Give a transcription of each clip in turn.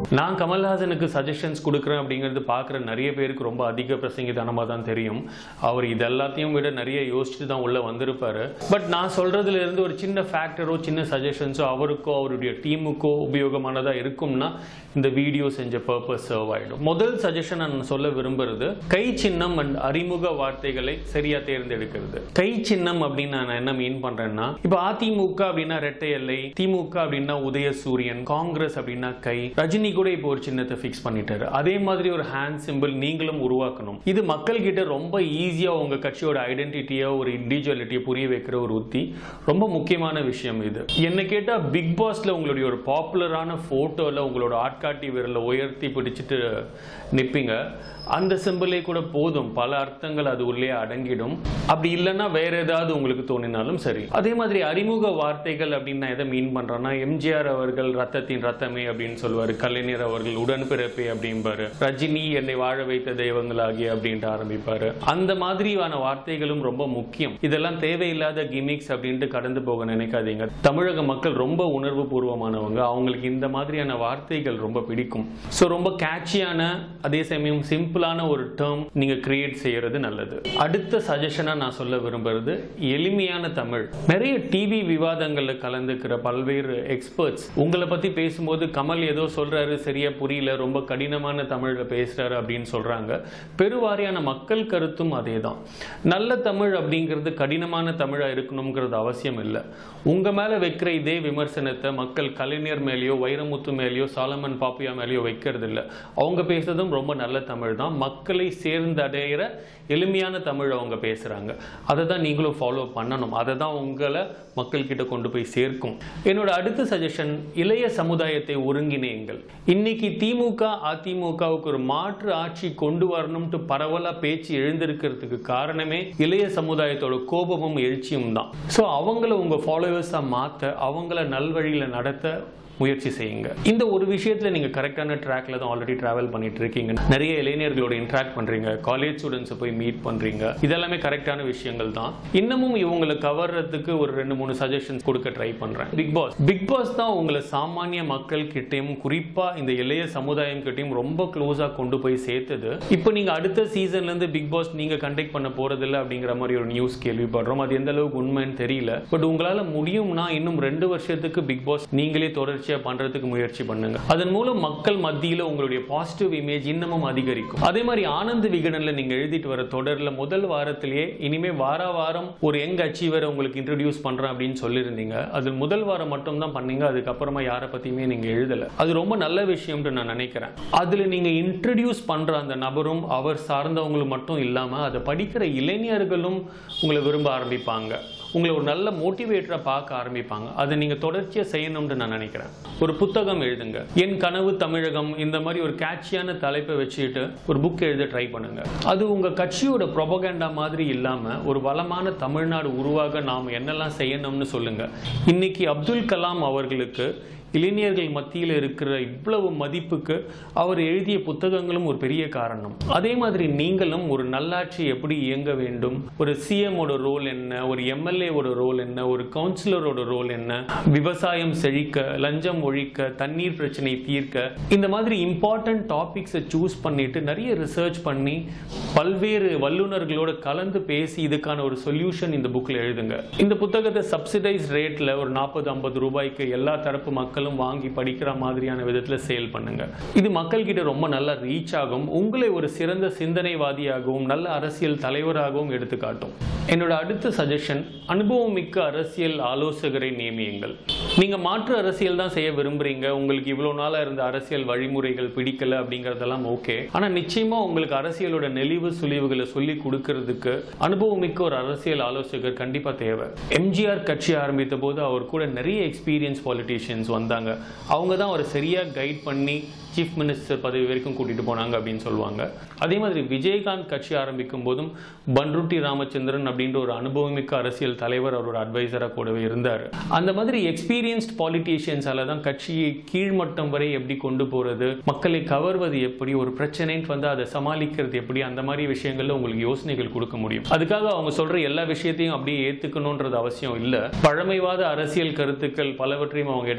நான் கமல்ஹாசனுக்கு சஜஷன்ஸ் கொடுக்குறேன் அப்படிங்கிறது பார்க்குற நிறைய பேருக்கு ரொம்ப அதிக பிரசங்கிதனமாக தான் தெரியும் அவர் இது எல்லாத்தையும் விட நிறைய யோசிச்சுட்டு தான் உள்ளே வந்திருப்பாரு பட் நான் சொல்றதுல இருந்து ஒரு சின்ன ஃபேக்டரோ சின்ன சஜஷன்ஸோ அவருக்கோ அவருடைய டீமுக்கோ உபயோகமானதாக இருக்கும்னா இந்த வீடியோ செஞ்ச பர்பஸ் சர்வ் ஆகிடும் முதல் சஜஷன் நான் சொல்ல விரும்புறது கை சின்னம் அண்ட் அறிமுக வார்த்தைகளை சரியா தேர்ந்தெடுக்கிறது கை சின்னம் அப்படின்னு நான் என்ன மீன் பண்றேன்னா இப்போ அதிமுக அப்படின்னா ரெட்டை எல்லை திமுக அப்படின்னா உதயசூரியன் காங்கிரஸ் அப்படின்னா கை ரஜினி கூட இப்போ ஒரு சின்னத்தை ஃபிக்ஸ் பண்ணிட்டாரு அதே மாதிரி ஒரு ஹேண்ட் சிம்பிள் நீங்களும் உருவாக்கணும் இது மக்கள் கிட்ட ரொம்ப ஈஸியா உங்க கட்சியோட ஐடென்டிட்டியை ஒரு இண்டிவிஜுவலிட்டியை புரிய வைக்கிற ஒரு உத்தி ரொம்ப முக்கியமான விஷயம் இது என்ன கேட்டா பிக் பாஸ்ல உங்களுடைய ஒரு பாப்புலரான போட்டோல உங்களோட ஆட்காட்டி விரலை உயர்த்தி பிடிச்சிட்டு நிப்பீங்க அந்த சிம்பிளே கூட போதும் பல அர்த்தங்கள் அது உள்ளே அடங்கிடும் அப்படி இல்லைன்னா வேற ஏதாவது உங்களுக்கு தோணினாலும் சரி அதே மாதிரி அறிமுக வார்த்தைகள் அப்படின்னு நான் எதை மீன் பண்றேன்னா எம்ஜிஆர் அவர்கள் ரத்தத்தின் ரத்தமே அப்படின்னு சொல்லுவாரு கலைஞர் அவர்கள் உடன்பிறப்பே அப்படிம்பாரு ரஜினி என்னை வாழ வைத்த தெய்வங்களாகி அப்படின்ட்டு ஆரம்பிப்பாரு அந்த மாதிரியான வார்த்தைகளும் ரொம்ப முக்கியம் இதெல்லாம் தேவையில்லாத கிமிக்ஸ் அப்படின்ட்டு கடந்து போக நினைக்காதீங்க தமிழக மக்கள் ரொம்ப உணர்வு பூர்வமானவங்க அவங்களுக்கு இந்த மாதிரியான வார்த்தைகள் ரொம்ப பிடிக்கும் ஸோ ரொம்ப கேட்சியான அதே சமயம் சிம்பிளான ஒரு டேர்ம் நீங்க கிரியேட் செய்யறது நல்லது அடுத்த சஜஷனா நான் சொல்ல விரும்புறது எளிமையான தமிழ் நிறைய டிவி விவாதங்கள்ல கலந்துக்கிற பல்வேறு எக்ஸ்பர்ட்ஸ் உங்களை பத்தி பேசும்போது கமல் ஏதோ சொல்றாரு சரியா புரியல ரொம்ப கடினமான தமிழ்ல பேசுறாரு அப்படின்னு சொல்றாங்க பெருவாரியான மக்கள் கருத்தும் அதே தான் நல்ல தமிழ் அப்படிங்கிறது கடினமான தமிழா இருக்கணுங்கிறது அவசியம் இல்லை உங்க மேல வைக்கிற இதே விமர்சனத்தை மக்கள் கலைஞர் மேலேயோ வைரமுத்து மேலேயோ சாலமன் பாப்பியா மேலேயோ வைக்கிறது இல்லை அவங்க பேசுறதும் ரொம்ப நல்ல தமிழ் தான் மக்களை சேர்ந்தடைகிற எளிமையான தமிழ் அவங்க பேசுறாங்க அதை தான் நீங்களும் ஃபாலோ பண்ணணும் அதை தான் உங்களை மக்கள் கிட்ட கொண்டு போய் சேர்க்கும் என்னோட அடுத்த சஜஷன் இளைய சமுதாயத்தை ஒருங்கிணையுங்கள் இன்னைக்கு திமுக அதிமுகவுக்கு ஒரு மாற்று ஆட்சி கொண்டு வரணும்ட்டு பரவலா பேச்சு எழுந்திருக்கிறதுக்கு காரணமே இளைய சமுதாயத்தோட கோபமும் எழுச்சியும் தான் ஸோ அவங்கள உங்க ஃபாலோவர்ஸா மாத்த அவங்கள நல்வழியில நடத்த முயற்சி செய்யுங்க இந்த ஒரு விஷயத்துல நீங்க கரெக்டான ட்ராக்ல தான் ஆல்ரெடி டிராவல் பண்ணிட்டு இருக்கீங்க நிறைய இளைஞர்களோட இன்ட்ராக்ட் பண்றீங்க காலேஜ் ஸ்டூடெண்ட்ஸை போய் மீட் பண்றீங்க இதெல்லாமே கரெக்டான விஷயங்கள் தான் இன்னமும் இவங்களை கவர்றதுக்கு ஒரு ரெண்டு மூணு சஜஷன்ஸ் கொடுக்க ட்ரை பண்றேன் பிக் பாஸ் பிக் பாஸ் தான் உங்களை சாமானிய மக்கள் கிட்டயும் குறிப்பா இந்த இளைய சமுதாயம் கிட்டயும் ரொம்ப க்ளோஸா கொண்டு போய் சேர்த்தது இப்போ நீங்க அடுத்த சீசன்ல இருந்து பிக் பாஸ் நீங்க கண்டக்ட் பண்ண போறதில்ல அப்படிங்கிற மாதிரி ஒரு நியூஸ் கேள்விப்படுறோம் அது எந்த அளவுக்கு உண்மைன்னு தெரியல பட் உங்களால முடியும்னா இன்னும் ரெண்டு வருஷத்துக்கு பிக் பாஸ் நீங்களே தொடர்ச்சியா பண்றதுக்கு முயற்சி பண்ணுங்க அதன் மூலம் மக்கள் மத்தியில உங்களுடைய பாசிட்டிவ் இமேஜ் இன்னமும் அதிகரிக்கும் அதே மாதிரி ஆனந்த விகடன்ல நீங்க எழுதிட்டு வர தொடர்ல முதல் வாரத்திலேயே இனிமே வார வாரம் ஒரு யங் அச்சீவரை உங்களுக்கு இன்ட்ரடியூஸ் பண்றேன் அப்படின்னு சொல்லியிருந்தீங்க அது முதல் வாரம் மட்டும் தான் பண்ணீங்க அதுக்கப்புறமா யாரை பத்தியுமே நீங்க எழுதல அது ரொம்ப நல்ல விஷயம்னு நான் நினைக்கிறேன் அதுல நீங்க இன்ட்ரடியூஸ் பண்ற அந்த நபரும் அவர் சார்ந்தவங்களும் மட்டும் இல்லாம அதை படிக்கிற இளைஞர்களும் உங்களை விரும்ப ஆரம்பிப்பாங்க உங்களை ஒரு நல்ல மோட்டிவேட்டரா பார்க்க ஆரம்பிப்பாங்க அதை நீங்க தொடர்ச்சியா செய்யணும்னு நான் நினைக்கிறேன் ஒரு புத்தகம் எழுதுங்க என் கனவு தமிழகம் இந்த மாதிரி ஒரு கேட்சியான தலைப்பை வச்சுக்கிட்டு ஒரு புக் எழுத ட்ரை பண்ணுங்க அது உங்க கட்சியோட ப்ரொபகண்டா மாதிரி இல்லாம ஒரு வளமான தமிழ்நாடு உருவாக நாம் என்னெல்லாம் செய்யணும்னு சொல்லுங்க இன்னைக்கு அப்துல் கலாம் அவர்களுக்கு இளைஞர்கள் மத்தியில் இருக்கிற இவ்வளவு மதிப்புக்கு அவர் எழுதிய புத்தகங்களும் ஒரு பெரிய காரணம் அதே மாதிரி நீங்களும் ஒரு நல்லாட்சி எப்படி இயங்க வேண்டும் ஒரு சிஎம்மோட ரோல் என்ன ஒரு எம்எல்ஏவோட ரோல் என்ன ஒரு கவுன்சிலரோட ரோல் என்ன விவசாயம் செழிக்க லஞ்சம் ஒழிக்க தண்ணீர் பிரச்சனை தீர்க்க இந்த மாதிரி இம்பார்ட்டன்ட் டாபிக்ஸை சூஸ் பண்ணிட்டு நிறைய ரிசர்ச் பண்ணி பல்வேறு வல்லுநர்களோட கலந்து பேசி இதுக்கான ஒரு சொல்யூஷன் இந்த புக்ல எழுதுங்க இந்த புத்தகத்தை சப்சிடைஸ் ரேட்ல ஒரு நாற்பது ஐம்பது ரூபாய்க்கு எல்லா தரப்பு மக்களும் வாங்கி படிக்கிற மாதிரியான விதத்துல சேல் பண்ணுங்க இது மக்கள் கிட்ட ரொம்ப நல்லா ரீச் ஆகும் உங்களை ஒரு சிறந்த சிந்தனைவாதியாகவும் நல்ல அரசியல் தலைவராகவும் எடுத்து காட்டும் என்னோட அடுத்த சஜஷன் அனுபவம் மிக்க அரசியல் ஆலோசகரை நியமியுங்கள் நீங்க மாற்று அரசியல் தான் செய்ய விரும்புறீங்க உங்களுக்கு இவ்வளவு நாளா இருந்த அரசியல் வழிமுறைகள் பிடிக்கல அப்படிங்கறதெல்லாம் ஓகே ஆனா நிச்சயமா உங்களுக்கு அரசியலோட நெளிவு சுழிவுகளை சொல்லி கொடுக்கறதுக்கு அனுபவம் மிக்க ஒரு அரசியல் ஆலோசகர் கண்டிப்பா தேவை எம்ஜிஆர் கட்சி ஆரம்பித்த போது அவர் கூட நிறைய எக்ஸ்பீரியன்ஸ் பாலிட்டிஷியன்ஸ் வந்தாங்க அவங்க தான் அவரை சரியா கைட் பண்ணி சீஃப் மினிஸ்டர் பதவி வரைக்கும் கூட்டிட்டு போனாங்க அப்படின்னு சொல்லுவாங்க அதே மாதிரி விஜயகாந்த் கட்சி ஆரம்பிக்கும் போதும் பன்ருட்டி ராமச்சந்திரன் அப்படின்ற ஒரு அனுபவமிக்க அரசியல் தலைவர் அவரோட அட்வைசரா கூடவே இருந்தார் அந்த மாதிரி எக்ஸ்பீரியன்ஸ்ட் பாலிட்டிஷியன்ஸால தான் கட்சியை கீழ்மட்டம் வரை எப்படி கொண்டு போறது மக்களை கவர்வது எப்படி ஒரு பிரச்சனைன்னு வந்து அதை சமாளிக்கிறது எப்படி அந்த மாதிரி விஷயங்கள்ல உங்களுக்கு யோசனைகள் கொடுக்க முடியும் அதுக்காக அவங்க சொல்ற எல்லா விஷயத்தையும் அப்படியே ஏத்துக்கணும்ன்றது அவசியம் இல்ல பழமைவாத அரசியல் கருத்துக்கள் பலவற்றையும் அவங்க எடுத்து சொல்லுவாங்க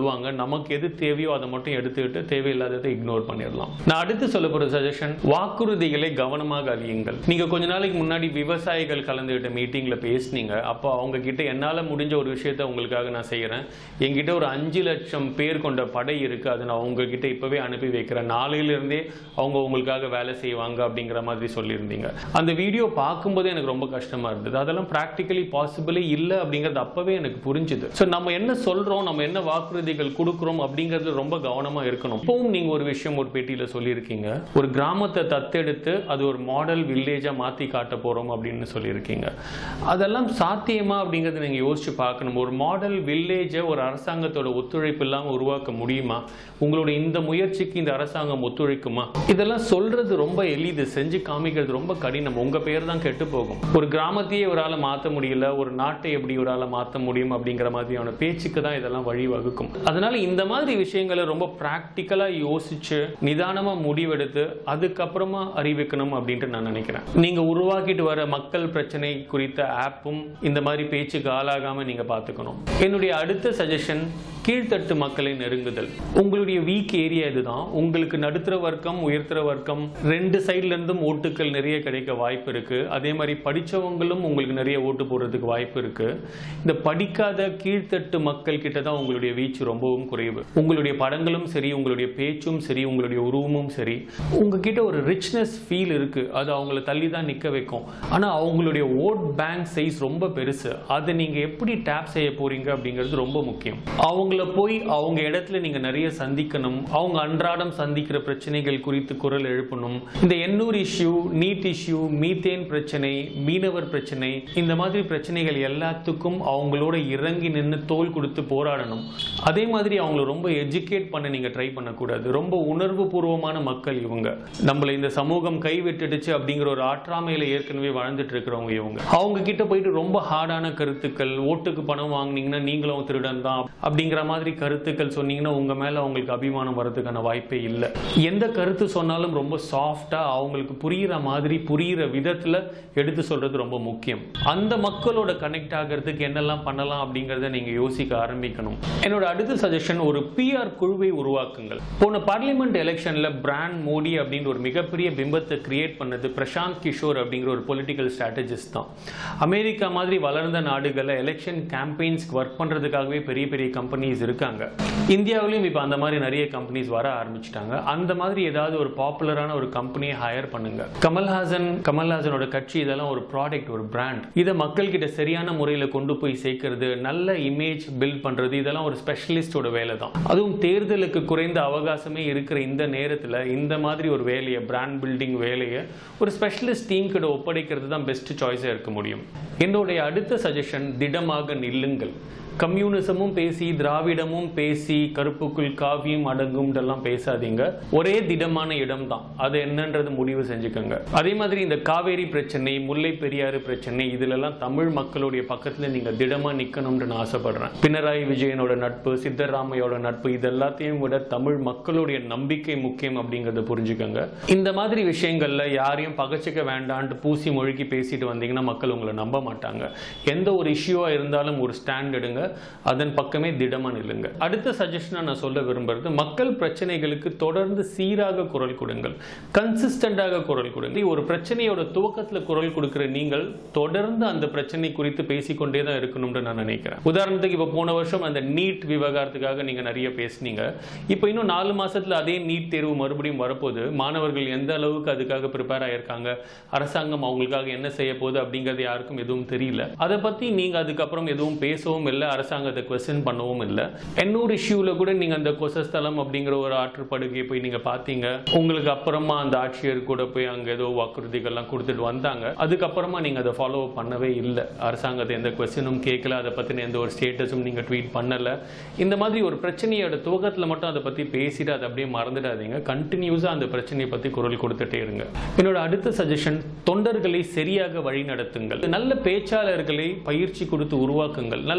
சொல்லுவாங்க நமக்கு எது தேவையோ அதை மட்டும் எடுத்துக்கிட்டு தேவையில்லாததை இக்னோர் பண்ணிடலாம் நான் அடுத்து சொல்ல போற சஜஷன் வாக்குறுதிகளை கவனமாக அறியுங்கள் நீங்க கொஞ்ச நாளைக்கு முன்னாடி விவசாயிகள் கலந்துகிட்ட மீட்டிங்ல பேசுனீங்க அப்போ அவங்க கிட்ட என்னால முடிஞ்ச ஒரு விஷயத்த உங்களுக்காக நான் செய்யறேன் என்கிட்ட ஒரு அஞ்சு லட்சம் பேர் கொண்ட படை இருக்கு அதை நான் உங்ககிட்ட இப்பவே அனுப்பி வைக்கிறேன் நாளையில இருந்தே அவங்க உங்களுக்காக வேலை செய்வாங்க அப்படிங்கிற மாதிரி சொல்லியிருந்தீங்க அந்த வீடியோ பார்க்கும்போதே எனக்கு ரொம்ப கஷ்டமா இருந்தது அதெல்லாம் ப்ராக்டிக்கலி பாசிபிளே இல்லை அப்படிங்கிறது அப்பவே எனக்கு புரிஞ்சுது ஸோ நம்ம என்ன சொல்றோம் நம்ம என்ன வாக்குறுதிகள் கொடுக்குறோம் அப்படிங்கிறது ரொம்ப கவனமா இருக்கணும் இப்பவும் நீங்க ஒரு விஷயம் ஒரு பேட்டியில சொல்லியிருக்கீங்க ஒரு கிராமத்தை தத்தெடுத்து அது ஒரு மாடல் வில்லேஜா மாத்தி காட்ட போறோம் அப்படின்னு சொல்லியிருக்கீங்க அதெல்லாம் சாத்தியமா அப்படிங்கறத நீங்க யோசிச்சு பார்க்கணும் ஒரு மாடல் வில்லேஜை ஒரு அரசாங்கத்தோட ஒத்துழைப்பு இல்லாம உருவாக்க முடியுமா உங்களோட இந்த முயற்சிக்கு இந்த அரசாங்கம் ஒத்துழைக்குமா இதெல்லாம் சொல்றது ரொம்ப எளிது செஞ்சு காமிக்கிறது ரொம்ப கடினம் உங்க பேர் தான் கெட்டு போகும் ஒரு கிராமத்தையே ஒரு ஆளை மாத்த முடியல ஒரு நாட்டை எப்படி ஒரு ஆளை மாத்த முடியும் அப்படிங்கிற மாதிரியான பேச்சுக்கு தான் இதெல்லாம் வழிவகுக்கும் அதனால இந்த மாதிரி விஷயங்களை ரொம்ப பிராக்டிக்கலா யோசிச்சு நிதானமா முடிவெடுத்து அதுக்கப்புறமா அறிவிக்கணும் அப்படின்ட்டு நான் நினைக்கிறேன் நீங்க உருவாக்கிட்டு வர மக்கள் பிரச்சனை குறித்த ஆப்பும் இந்த மாதிரி பேச்சுக்கு ஆளாகாம நீங்க பார்த்துக்கணும் என்னுடைய அடுத்த சஜஷன் கீழ்த்தட்டு மக்களை நெருங்குதல் உங்களுடைய வீக் ஏரியா இதுதான் உங்களுக்கு நடுத்தர வர்க்கம் உயர்த்தர வர்க்கம் ரெண்டு சைட்ல இருந்தும் ஓட்டுகள் நிறைய கிடைக்க வாய்ப்பு இருக்கு அதே மாதிரி படிச்சவங்களும் உங்களுக்கு நிறைய ஓட்டு போடுறதுக்கு வாய்ப்பு இருக்கு இந்த படிக்காத கீழ்த்தட்டு மக்கள் கிட்ட தான் உங்களுடைய வீச்சு ரொம்பவும் குறைவு உங்களுடைய படங்களும் சரி உங்களுடைய பேச்சும் சரி உங்களுடைய உருவமும் சரி உங்ககிட்ட ஒரு ரிச்னஸ் ஃபீல் இருக்கு அது அவங்கள தள்ளி தான் நிக்க வைக்கும் ஆனா அவங்களுடைய ஓட் பேங்க் சைஸ் ரொம்ப பெருசு அதை நீங்க எப்படி டேப் செய்ய போறீங்க அப்படிங்கிறது ரொம்ப முக்கியம் அவங்கள போய் அவங்க இடத்துல நீங்க நிறைய சந்திக்கணும் அவங்க அன்றாடம் சந்திக்கிற பிரச்சனைகள் குறித்து குரல் எழுப்பணும் இந்த Ennore issue NEET issue methane பிரச்சனை மீனவர் பிரச்சனை இந்த மாதிரி பிரச்சனைகள் எல்லாத்துக்கும் அவங்களோட இறங்கி நின்று தோல் கொடுத்து போராடணும் அதே மாதிரி அவங்கள ரொம்ப எஜுகேட் பண்ண நீங்க ட்ரை பண்ணக்கூடாது ரொம்ப உணர்வு பூர்வமான மக்கள் இவங்க நம்மள இந்த சமூகம் கைவிட்டுடுச்சு அப்படிங்கிற ஒரு ஆற்றாமையில ஏற்கனவே வாழ்ந்துட்டு இருக்கிறவங்க இவங்க அவங்க கிட்ட போயிட்டு ரொம்ப ஹார்டான கருத்துக்கள் ஓட்டுக்கு பணம் வாங்குனீங்கன்னா நீங்களும் திருடன் தான் அப்படிங்கிற மாதிரி கருத்துக்கள் சொன்னீங்கன்னா உங்க மேல அவங்களுக்கு அபிமானம் வர்றதுக்கான வாய்ப்பே இல்லை எந்த கருத்து சொன்னாலும் ரொம்ப சாஃப்டா அவங்களுக்கு புரியுற மாதிரி புரியுற விதத்துல எடுத்து சொல்றது ரொம்ப முக்கியம் அந்த மக்களோட கனெக்ட் ஆகிறதுக்கு என்னெல்லாம் பண்ணலாம் அப்படிங்கறத நீங்க யோசிக்க ஆரம்பிக்கணும் என்னோட அடுத்த சஜஷன் ஒரு பிஆர் குழுவை உருவாக்குங்கள் போன பார்லிமெண்ட் எலெக்ஷன்ல பிராண்ட் மோடி அப்படின்னு ஒரு மிகப்பெரிய பிம்பத்தை கிரியேட் பண்ணது பிரசாந்த் கிஷோர் அப்படிங்கிற ஒரு பொலிட்டிக்கல் ஸ்ட்ராட்டஜிஸ்ட் தான் அமெரிக்கா மாதிரி வளர்ந்த நாடுகளில் எலெக்ஷன் கேம்பெயின்ஸ்க்கு ஒர்க் பண்றதுக்காகவே பெரிய பெரிய கம்பெனிஸ் இருக்காங்க இந்தியாவிலையும் இப்போ அந்த மாதிரி நிறைய கம்பெனிஸ் வர ஆரம்பிச்சிட்டாங்க அந்த மாதிரி ஏதாவது ஒரு பாப்புலரான ஒரு கம்பெனியை ஹையர் பண்ணுங்க கமல்ஹாசன் கமல்ஹாசனோட கட்சி இதெல்லாம் ஒரு ப்ராடக்ட் ஒரு பிராண்ட் இதை மக்கள் கிட்ட சரியான முறையில் கொண்டு போய் சேர்க்கறது நல்ல இமேஜ் பில்ட் பண்றது இதெல்லாம் ஒரு ஸ்பெஷலிஸ்டோட வேலை தான் அதுவும் தேர்தலுக்கு குறைந்த அவகாசமே இருக்கிற இந்த நேரத்தில் இந்த மாதிரி ஒரு வேலையை பிராண்ட் பில்டிங் வேலையை ஒரு ஸ்பெஷலிஸ்ட் டீம் கிட்ட ஒப்படைக்கிறது தான் பெஸ்ட் சாய்ஸாக இருக்க முடியும் என்னுடைய அடுத்த சஜஷன் திடமாக நில்லுங்கள் கம்யூனிசமும் பேசி திராவிடமும் பேசி கருப்புக்குள் காவியும் அடங்கும்ன்றெல்லாம் பேசாதீங்க ஒரே திடமான இடம் தான் அது என்னன்றது முடிவு செஞ்சுக்கோங்க அதே மாதிரி இந்த காவேரி பிரச்சனை முல்லை பெரியாறு பிரச்சனை இதுலெல்லாம் தமிழ் மக்களுடைய பக்கத்துல நீங்க திடமா நிக்கணும்னு நான் ஆசைப்படுறேன் பினராயி விஜயனோட நட்பு சித்தராமையோட நட்பு இது எல்லாத்தையும் விட தமிழ் மக்களுடைய நம்பிக்கை முக்கியம் அப்படிங்கறத புரிஞ்சுக்கோங்க இந்த மாதிரி விஷயங்கள்ல யாரையும் பகச்சிக்க வேண்டான்ட்டு பூசி மொழிக்கி பேசிட்டு வந்தீங்கன்னா மக்கள் உங்களை நம்ப மாட்டாங்க எந்த ஒரு இஷ்யூவா இருந்தாலும் ஒரு ஸ்டாண்ட் எடுங்க அதன் பக்கமே திடமா நில்லுங்க அடுத்த சஜஷனா நான் சொல்ல விரும்புறது மக்கள் பிரச்சனைகளுக்கு தொடர்ந்து சீராக குரல் கொடுங்கள் கன்சிஸ்டண்டாக குரல் கொடுங்க ஒரு பிரச்சனையோட துவக்கத்துல குரல் கொடுக்கிற நீங்கள் தொடர்ந்து அந்த பிரச்சனை குறித்து பேசிக்கொண்டே தான் இருக்கணும்னு நான் நினைக்கிறேன் உதாரணத்துக்கு இப்போ போன வருஷம் அந்த நீட் விவகாரத்துக்காக நீங்க நிறைய பேசுனீங்க இப்போ இன்னும் நாலு மாசத்துல அதே நீட் தேர்வு மறுபடியும் வரப்போகுது மாணவர்கள் எந்த அளவுக்கு அதுக்காக ப்ரிப்பேர் ஆயிருக்காங்க அரசாங்கம் அவங்களுக்காக என்ன செய்ய போகுது அப்படிங்கிறது யாருக்கும் எதுவும் தெரியல அதை பத்தி நீங்க அதுக்கப்புறம் எதுவும் பேசவும் இல்லை அரசாங்கத்தை கொஸ்டின் பண்ணவும் இல்லை இன்னொரு இஷ்யூல கூட நீங்க அந்த கொசஸ்தலம் அப்படிங்கிற ஒரு ஆற்றுப்படுகையை போய் நீங்க பார்த்தீங்க உங்களுக்கு அப்புறமா அந்த ஆட்சியர் கூட போய் அங்க ஏதோ வாக்குறுதிகள்லாம் கொடுத்துட்டு வந்தாங்க அதுக்கப்புறமா நீங்க அதை ஃபாலோ பண்ணவே இல்லை அரசாங்கத்தை எந்த கொஸ்டினும் கேட்கல அதை பத்தின எந்த ஒரு ஸ்டேட்டஸும் நீங்க ட்வீட் பண்ணல இந்த மாதிரி ஒரு பிரச்சனையோட துவக்கத்துல மட்டும் அதை பத்தி பேசிட்டு அதை அப்படியே மறந்துடாதீங்க கண்டினியூஸா அந்த பிரச்சனையை பத்தி குரல் கொடுத்துட்டே இருங்க என்னோட அடுத்த சஜஷன் தொண்டர்களை சரியாக வழி நடத்துங்கள் நல்ல பேச்சாளர்களை பயிற்சி கொடுத்து உருவாக்குங்கள் நல்ல பேச்சாளர்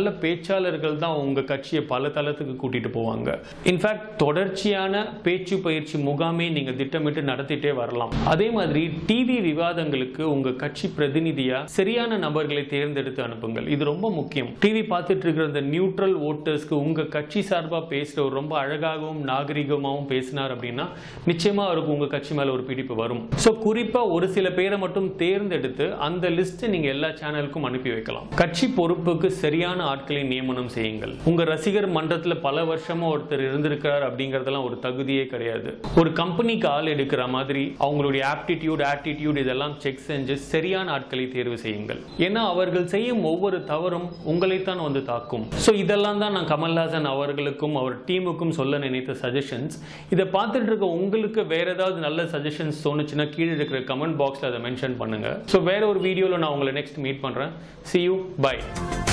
பேச்சாளர்கள் தான் உங்க கட்சியை பல தளத்துக்கு கூட்டிட்டு போவாங்க இன்ஃபேக்ட் தொடர்ச்சியான பேச்சு பயிற்சி முகாமே நீங்க திட்டமிட்டு நடத்திட்டே வரலாம் அதே மாதிரி டிவி விவாதங்களுக்கு உங்க கட்சி பிரதிநிதியா சரியான நபர்களை தேர்ந்தெடுத்து அனுப்புங்கள் இது ரொம்ப முக்கியம் டிவி பார்த்துட்டு இருக்கிற இந்த நியூட்ரல் ஓட்டர்ஸ்க்கு உங்க கட்சி சார்பா பேசுறவர் ரொம்ப அழகாகவும் நாகரிகமாகவும் பேசினார் அப்படின்னா நிச்சயமா அவருக்கு உங்க கட்சி மேல ஒரு பிடிப்பு வரும் ஸோ குறிப்பா ஒரு சில பேரை மட்டும் தேர்ந்தெடுத்து அந்த லிஸ்ட் நீங்க எல்லா சேனலுக்கும் அனுப்பி வைக்கலாம் கட்சி பொறுப்புக்கு சரியான ஆட்களை நியமனம் செய்யுங்கள் உங்க ரசிகர் மன்றத்துல பல வருஷமா ஒருத்தர் இருந்திருக்கிறார் அப்படிங்கறதெல்லாம் ஒரு தகுதியே கிடையாது ஒரு கம்பெனிக்கு ஆள் எடுக்கிற மாதிரி அவங்களுடைய ஆப்டிடியூட் ஆட்டிடியூட் இதெல்லாம் செக் செஞ்சு சரியான ஆட்களை தேர்வு செய்யுங்கள் ஏன்னா அவர்கள் செய்யும் ஒவ்வொரு தவறும் உங்களைத்தான் வந்து தாக்கும் ஸோ இதெல்லாம் தான் நான் கமல்ஹாசன் அவர்களுக்கும் அவர் டீமுக்கும் சொல்ல நினைத்த சஜஷன்ஸ் இதை பார்த்துட்டு இருக்க உங்களுக்கு வேற ஏதாவது நல்ல சஜஷன்ஸ் தோணுச்சுன்னா கீழே இருக்கிற கமெண்ட் பாக்ஸில் அதை மென்ஷன் பண்ணுங்க ஸோ வேற ஒரு வீடியோவில் நான் உங்களை நெக்ஸ்ட் மீட் பண்ணுறேன் see you bye